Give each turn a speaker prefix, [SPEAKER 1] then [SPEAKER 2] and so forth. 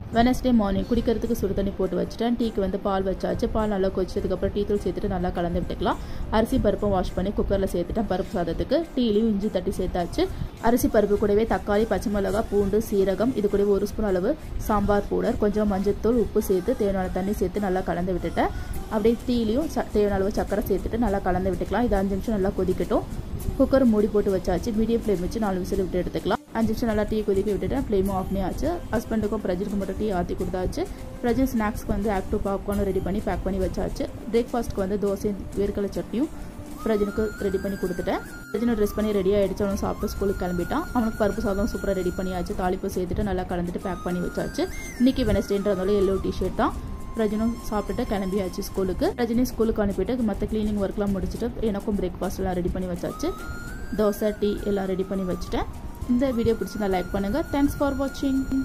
[SPEAKER 1] Wednesday morning குடிக்கிறதுக்கு சுடு தண்ணி போட்டு வச்சுட்டேன் டீக்கு வந்து பால் வச்சாச்சு பால் நல்லா கொதிச்சதுக்கப்புறம் டீ தூள் சேர்த்துட்டு நல்லா கலந்து விட்டுக்கலாம் அரிசி பருப்பும் வாஷ் பண்ணி குக்கரில் சேர்த்துட்டேன் பருப்பு சாதத்துக்கு டீலையும் இஞ்சி தட்டி சேர்த்தாச்சு அரிசி பருப்பு கூடவே தக்காளி பச்சை மிளகாய் பூண்டு சீரகம் இது கூடவே ஒரு ஸ்பூன் அளவு சாம்பார் பவுடர் கொஞ்சம் மஞ்சத்தூள் உப்பு சேர்த்து தேவையான தண்ணி சேர்த்து நல்லா கலந்து விட்டுட்டேன் அப்படியே டீலையும் ச தேவையான அளவு சக்கரை சேர்த்துட்டு நல்லா கலந்து விட்டுக்கலாம் இது அஞ்சு நிமிஷம் நல்லா கொதிக்கட்டும் குக்கர் மூடி போட்டு வச்சாச்சு மீடியம் ஃப்ளேம் வச்சு நாலு விசில் விட்டு எடுத்துக்கலாம் அஞ்சு நிமிஷம் நல்லா டீ கொதிக்க விட்டுட்டேன் ஃப்ளேமும் ஆஃப் பண்ணி ஆச்சு ஹஸ்பண்டுக்கும் பிரஜனுக்கும் மட்டும் டீ ஆற்றி கொடுத்தாச்சு பிரஜன் ஸ்நாக்ஸ்க்கு வந்து ஆக்டிவ் பாப்கார்னும் ரெடி பண்ணி பேக் பண்ணி வச்சாச்சு பிரேக்ஃபாஸ்ட்க்கு வந்து தோசை வேர்க்கடலை சட்னியும் பிரஜனுக்கு ரெடி பண்ணி கொடுத்துட்டேன் பிரஜனை ட்ரெஸ் பண்ணி ரெடி ஆகிடுச்சு அவனும் சாப்பிட்டு ஸ்கூலுக்கு கிளம்பிட்டான் அவனுக்கு பருப்பு சாதம் சூப்பராக ரெடி பண்ணியாச்சு தாளிப்பு சேர்த்துட்டு நல்லா கலந்துட்டு பேக் பண்ணி வச்சாச்சு இன்றைக்கி வெனஸ்டேன்றதால எல்லோ டிஷர்ட் தான் ரஜனும் சாப்பிட்டுட்டு கிளம்பியாச்சு ஸ்கூலுக்கு ரஜினி ஸ்கூலுக்கு அனுப்பிட்டு மற்ற க்ளீனிங் ஒர்க்லாம் முடிச்சுட்டு எனக்கும் பிரேக்ஃபாஸ்ட் எல்லாம் ரெடி பண்ணி வச்சாச்சு தோசை டீ எல்லாம் ரெடி பண்ணி வச்சுட்டேன் இந்த வீடியோ பிடிச்சிருந்தா லைக் பண்ணுங்கள் தேங்க்ஸ் ஃபார் வாட்சிங்